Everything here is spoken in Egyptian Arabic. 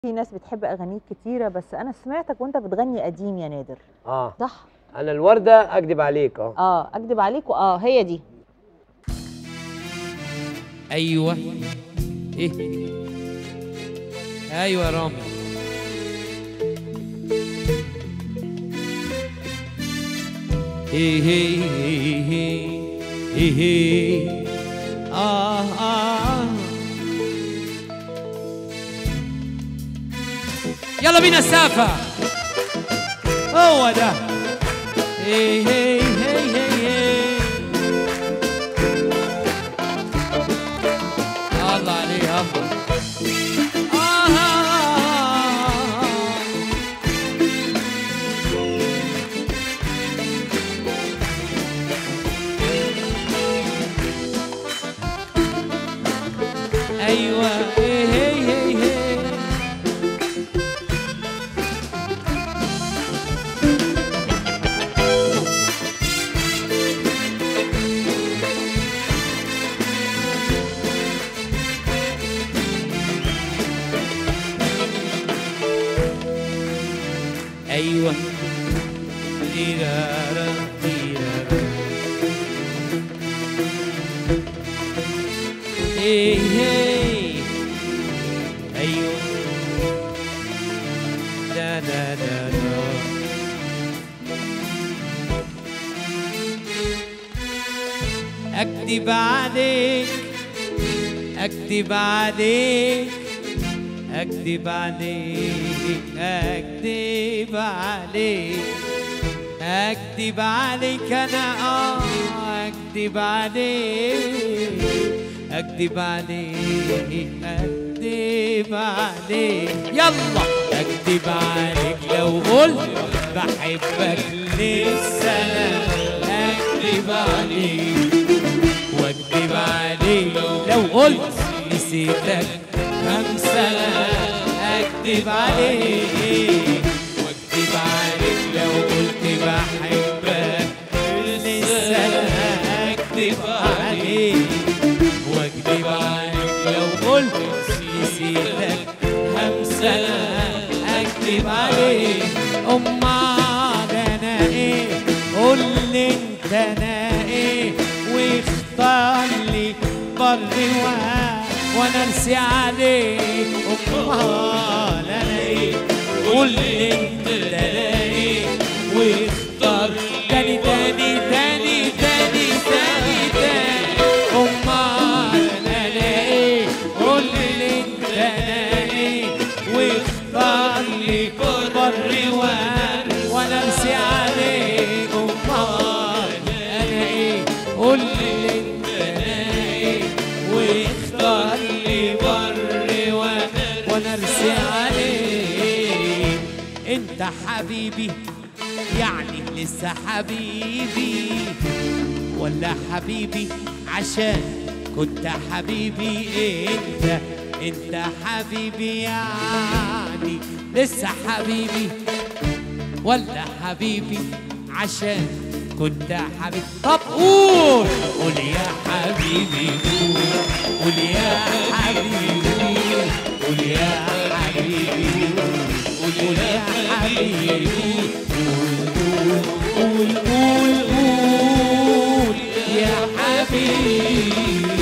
في ناس بتحب أغانيك كتيرة بس أنا سمعتك وأنت بتغني قديم يا نادر اه صح؟ انا الورده اكدب عليك اه اه أكدب عليك وآه هي دي ايوه ايه ايوه يا رامي ايه ايه ايه ايه ايه اه اه يلا بينا السافة هو ده ايه ايه ايه ايه ايه الله عليه الله آه ايوه إيه إيه إيه إيه. ايوه تيرارا تيرارا ايه إيه. ايوه لا لا لا لا اكدب عليك اكدب عليك اكدب عليك اكدب عليك اكدب عليك انا اه اكدب عليك اكدب عليك اكدب عليك يلا اكدب عليك لو قلت بحبك لسه انا اكدب عليك واكدب عليك لو قلت نسيتك خمسة اكدب عليك واكدب عليك لو قلت بحبك لسه اكدب عليك واكدب عليك لو قلت نسيتك خمسة اكدب عليك امال انا ايه قول لي انت انا ايه واختار لي بر وها وانا ارسي عليك امال انا ايه قول لي انت انا ايه واختار تاني تاني تاني تاني تاني تاني امال انا ايه قول لي انت انا ايه واختار لي بر وها وانا ارسي عليك امال انا ايه قول لي انت انا ايه واختار لي بر وانا وانا ارسي عليك انت حبيبي يعني لسه حبيبي ولا حبيبي عشان كنت حبيبي انت انت حبيبي يعني لسه حبيبي ولا حبيبي عشان كنت حبيبي طب قول قول يا حبيبي قول قول يا حبيبي قول يا حبيبي قول قول يا حبيبي قول قول قول قول يا حبيبي